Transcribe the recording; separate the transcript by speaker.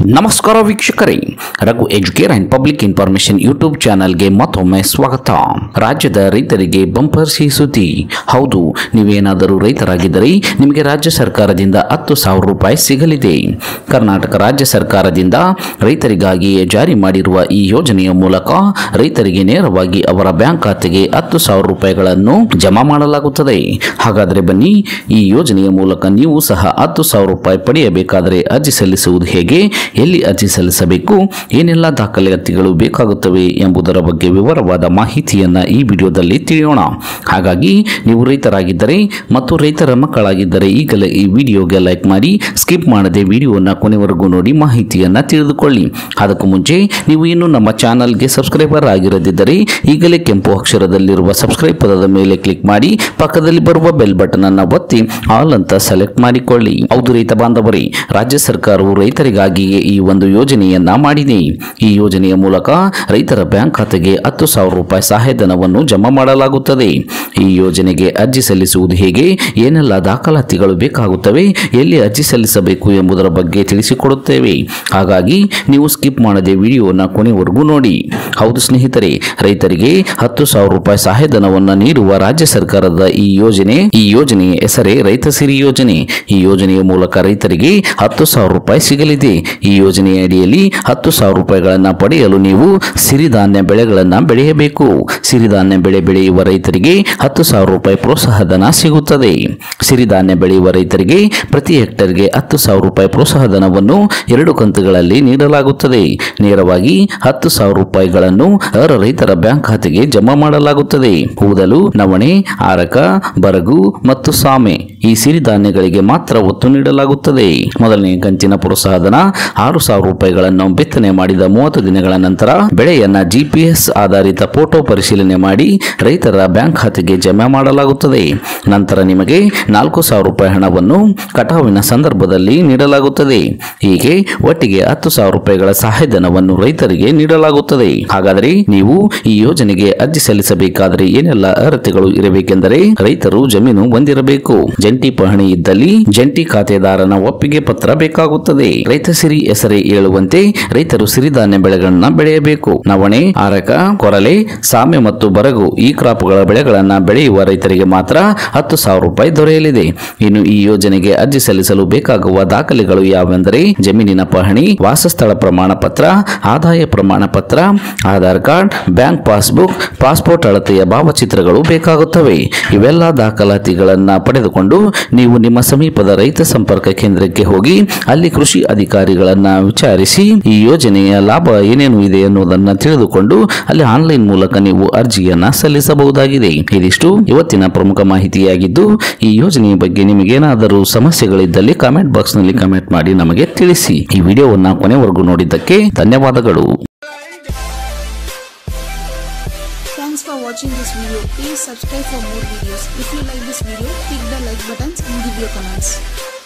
Speaker 1: ನಮಸ್ಕಾರ ವೀಕ್ಷಕರೇ Raghu Educare and public information YouTube ಚಾನಲ್ಗೆ ಮತ್ತೊಮ್ಮೆ ಸ್ವಾಗತ ರಾಜ್ಯದ ರೈತರಿಗೆ ಬಂಪರ್ ಸಿಹಿ ಸುದ್ದಿ ಹೌದು ನೀವೇನಾದರೂ ರೈತರಾಗಿದ್ದರೆ ನಿಮಗೆ ರಾಜ್ಯ ಸರ್ಕಾರದಿಂದ ಹತ್ತು ಸಾವಿರ ರೂಪಾಯಿ ಸಿಗಲಿದೆ ಕರ್ನಾಟಕ ರಾಜ್ಯ ಸರ್ಕಾರದಿಂದ ರೈತರಿಗಾಗಿಯೇ ಜಾರಿ ಮಾಡಿರುವ ಈ ಯೋಜನೆಯ ಮೂಲಕ ರೈತರಿಗೆ ನೇರವಾಗಿ ಅವರ ಬ್ಯಾಂಕ್ ಖಾತೆಗೆ ಹತ್ತು ಸಾವಿರ ರೂಪಾಯಿಗಳನ್ನು ಜಮಾ ಮಾಡಲಾಗುತ್ತದೆ ಹಾಗಾದರೆ ಬನ್ನಿ ಈ ಯೋಜನೆಯ ಮೂಲಕ ನೀವು ಸಹ ಹತ್ತು ಸಾವಿರ ರೂಪಾಯಿ ಪಡೆಯಬೇಕಾದರೆ ಅರ್ಜಿ ಸಲ್ಲಿಸುವುದು ಹೇಗೆ ಎಲ್ಲಿ ಅರ್ಜಿ ಸಲ್ಲಿಸಬೇಕು ಏನೆಲ್ಲ ದಾಖಲಾತಿಗಳು ಬೇಕಾಗುತ್ತವೆ ಎಂಬುದರ ಬಗ್ಗೆ ವಿವರವಾದ ಮಾಹಿತಿಯನ್ನ ಈ ವಿಡಿಯೋದಲ್ಲಿ ತಿಳಿಯೋಣ ಹಾಗಾಗಿ ನೀವು ರೈತರಾಗಿದ್ದರೆ ಮತ್ತು ರೈತರ ಮಕ್ಕಳಾಗಿದ್ದರೆ ಈಗಲೇ ಈ ವಿಡಿಯೋಗೆ ಲೈಕ್ ಮಾಡಿ ಸ್ಕಿಪ್ ಮಾಡದೆ ವಿಡಿಯೋನ ಕೊನೆವರೆಗೂ ನೋಡಿ ಮಾಹಿತಿಯನ್ನ ತಿಳಿದುಕೊಳ್ಳಿ ಅದಕ್ಕೂ ಮುಂಚೆ ನೀವು ಇನ್ನೂ ನಮ್ಮ ಚಾನಲ್ಗೆ ಸಬ್ಸ್ಕ್ರೈಬರ್ ಆಗಿರದಿದ್ದರೆ ಈಗಲೇ ಕೆಂಪು ಅಕ್ಷರದಲ್ಲಿರುವ ಸಬ್ಸ್ಕ್ರೈಬ್ ಪದದ ಮೇಲೆ ಕ್ಲಿಕ್ ಮಾಡಿ ಪಕ್ಕದಲ್ಲಿ ಬರುವ ಬೆಲ್ ಬಟನ್ ಅನ್ನ ಒತ್ತಿ ಆಲ್ ಅಂತ ಸೆಲೆಕ್ಟ್ ಮಾಡಿಕೊಳ್ಳಿ ಹೌದು ರೈತ ಬಾಂಧವರೇ ರಾಜ್ಯ ಸರ್ಕಾರವು ರೈತರಿಗಾಗಿಯೇ ಈ ಒಂದು ಯೋಜನೆಯನ್ನ ಮಾಡಿದೆ ಈ ಯೋಜನೆಯ ಮೂಲಕ ರೈತರ ಬ್ಯಾಂಕ್ ಖಾತೆಗೆ ಹತ್ತು ಸಾವಿರ ರೂಪಾಯಿ ಸಹಾಯಧನವನ್ನು ಜಮಾ ಮಾಡಲಾಗುತ್ತದೆ ಈ ಯೋಜನೆಗೆ ಅರ್ಜಿ ಸಲ್ಲಿಸುವುದು ಹೇಗೆ ಏನೆಲ್ಲ ದಾಖಲಾತಿಗಳು ಬೇಕಾಗುತ್ತವೆ ಎಲ್ಲಿ ಅರ್ಜಿ ಸಲ್ಲಿಸಬೇಕು ಎಂಬುದರ ಬಗ್ಗೆ ತಿಳಿಸಿಕೊಡುತ್ತೇವೆ ಹಾಗಾಗಿ ನೀವು ಸ್ಕಿಪ್ ಮಾಡದೆ ವಿಡಿಯೋನ ಕೊನೆವರೆಗೂ ನೋಡಿ ಹೌದು ಸ್ನೇಹಿತರೆ ರೈತರಿಗೆ ಹತ್ತು ಸಾವಿರ ರೂಪಾಯಿ ಸಹಾಯಧನವನ್ನು ನೀಡುವ ರಾಜ್ಯ ಸರ್ಕಾರದ ಈ ಯೋಜನೆ ಈ ಯೋಜನೆಯ ಹೆಸರೇ ರೈತ ಸಿರಿ ಯೋಜನೆ ಈ ಯೋಜನೆಯ ಮೂಲಕ ರೈತರಿಗೆ ಹತ್ತು ಸಾವಿರ ರೂಪಾಯಿ ಸಿಗಲಿದೆ ಈ ಯೋಜನೆಯ ಅಡಿಯಲ್ಲಿ ಹತ್ತು ಸಾವಿರ ರೂಪಾಯಿಗಳನ್ನ ಪಡೆಯಲು ನೀವು ಸಿರಿಧಾನ್ಯ ಬೆಳೆಗಳನ್ನ ಬೆಳೆಯಬೇಕು ಸಿರಿಧಾನ್ಯ ಬೆಳೆ ಬೆಳೆಯುವ ರೈತರಿಗೆ ಹತ್ತು ಸಾವಿರ ರೂಪಾಯಿ ಪ್ರೋತ್ಸಾಹಧನ ಸಿಗುತ್ತದೆ ಸಿರಿಧಾನ್ಯ ಬೆಳೆಯುವ ರೈತರಿಗೆ ಪ್ರತಿ ಹೆಕ್ಟರ್ಗೆ ಹತ್ತು ಸಾವಿರ ರೂಪಾಯಿ ಪ್ರೋತ್ಸಾಹಧನವನ್ನು ಎರಡು ಕಂತುಗಳಲ್ಲಿ ನೀಡಲಾಗುತ್ತದೆ ನೇರವಾಗಿ ಹತ್ತು ಸಾವಿರ ರೂಪಾಯಿಗಳನ್ನು ಅರ್ಹ ರೈತರ ಬ್ಯಾಂಕ್ ಖಾತೆಗೆ ಜಮಾ ಮಾಡಲಾಗುತ್ತದೆ ಕೂದಲು ನವಣೆ ಆರಕ ಬರಗು ಮತ್ತು ಸಾಮೆ ಈ ಸಿರಿಧಾನ್ಯಗಳಿಗೆ ಮಾತ್ರ ಒತ್ತು ನೀಡಲಾಗುತ್ತದೆ ಮೊದಲನೇ ಕಂತಿನ ಪ್ರೋತ್ಸಾಹಧನ ಆರು ಸಾವಿರ ರೂಪಾಯಿಗಳನ್ನು ಬಿತ್ತನೆ ಮಾಡಿದ ಮೂವತ್ತು ದಿನಗಳ ನಂತರ ಬೆಳೆಯನ್ನ ಜಿಪಿಎಸ್ ಆಧಾರಿತ ಫೋಟೋ ಪರಿಶೀಲನೆ ಮಾಡಿ ರೈತರ ಬ್ಯಾಂಕ್ ಖಾತೆಗೆ ಜಮಾ ಮಾಡಲಾಗುತ್ತದೆ ನಂತರ ನಿಮಗೆ ನಾಲ್ಕು ಸಾವಿರ ರೂಪಾಯಿ ಹಣವನ್ನು ಕಟಾವಿನ ಸಂದರ್ಭದಲ್ಲಿ ನೀಡಲಾಗುತ್ತದೆ ಹೀಗೆ ಒಟ್ಟಿಗೆ ಹತ್ತು ಸಾವಿರ ರೂಪಾಯಿಗಳ ಸಹಾಯಧನವನ್ನು ರೈತರಿಗೆ ನೀಡಲಾಗುತ್ತದೆ ಹಾಗಾದರೆ ನೀವು ಈ ಯೋಜನೆಗೆ ಅರ್ಜಿ ಸಲ್ಲಿಸಬೇಕಾದರೆ ಏನೆಲ್ಲ ಅರ್ಹತೆಗಳು ಇರಬೇಕೆಂದರೆ ರೈತರು ಜಮೀನು ಹೊಂದಿರಬೇಕು ಜಂಟಿ ಪಹಣಿ ಇದ್ದಲ್ಲಿ ಜಂಟಿ ಖಾತೆದಾರನ ಒಪ್ಪಿಗೆ ಪತ್ರ ಬೇಕಾಗುತ್ತದೆ ರೈತ ಸಿರಿ ಹೆಸರೇ ಹೇಳುವಂತೆ ರೈತರು ಸಿರಿಧಾನ್ಯ ಬೆಳೆಗಳನ್ನ ಬೆಳೆಯಬೇಕು ನವಣೆ ಆರಕ ಕೊರಲೆ ಸಾಮೆ ಮತ್ತು ಬರಗು ಈ ಕ್ರಾಪ್ಗಳ ಬೆಳೆಗಳನ್ನ ಬೆಳೆಯುವ ರೈತರಿಗೆ ಮಾತ್ರ ಹತ್ತು ಸಾವಿರ ರೂಪಾಯಿ ದೊರೆಯಲಿದೆ ಇನ್ನು ಈ ಯೋಜನೆಗೆ ಅರ್ಜಿ ಸಲ್ಲಿಸಲು ಬೇಕಾಗುವ ದಾಖಲೆಗಳು ಯಾವೆಂದರೆ ಜಮೀನಿನ ಪಹಣಿ ವಾಸಸ್ಥಳ ಪ್ರಮಾಣ ಪತ್ರ ಆದಾಯ ಪ್ರಮಾಣ ಪತ್ರ Aadhaar card bank passbook passport ಅಳತೆಯ ಭಾವಚಿತ್ರಗಳು ಬೇಕಾಗುತ್ತವೆ ಇವೆಲ್ಲ ದಾಖಲಾತಿಗಳನ್ನ ಪಡೆದುಕೊಂಡು ನೀವು ನಿಮ್ಮ ಸಮೀಪದ ರೈತ ಸಂಪರ್ಕ ಕೇಂದ್ರಕ್ಕೆ ಹೋಗಿ ಅಲ್ಲಿ ಕೃಷಿ ಅಧಿಕಾರಿಗಳನ್ನ ವಿಚಾರಿಸಿ ಈ ಯೋಜನೆಯ ಲಾಭ ಏನೇನು ಇದೆ ಎನ್ನುವುದನ್ನ ತಿಳಿದುಕೊಂಡು ಅಲ್ಲಿ ಆನ್ಲೈನ್ ಮೂಲಕ ನೀವು ಅರ್ಜಿಯನ್ನ ಸಲ್ಲಿಸಬಹುದಾಗಿದೆ ಇದಿಷ್ಟು ಇವತ್ತಿನ ಪ್ರಮುಖ ಮಾಹಿತಿಯಾಗಿದ್ದು ಈ ಯೋಜನೆಯ ಬಗ್ಗೆ ನಿಮಗೇನಾದರೂ ಸಮಸ್ಯೆಗಳಿದ್ದಲ್ಲಿ ಕಾಮೆಂಟ್ ಬಾಕ್ಸ್ ನಲ್ಲಿ ಕಮೆಂಟ್ ಮಾಡಿ ನಮಗೆ ತಿಳಿಸಿ ಈ ವಿಡಿಯೋವನ್ನ ಕೊನೆವರೆಗೂ ನೋಡಿದ್ದಕ್ಕೆ ಧನ್ಯವಾದಗಳು
Speaker 2: Thanks for watching this video. Please subscribe for more videos. If you like this video, click the like buttons and give your comments.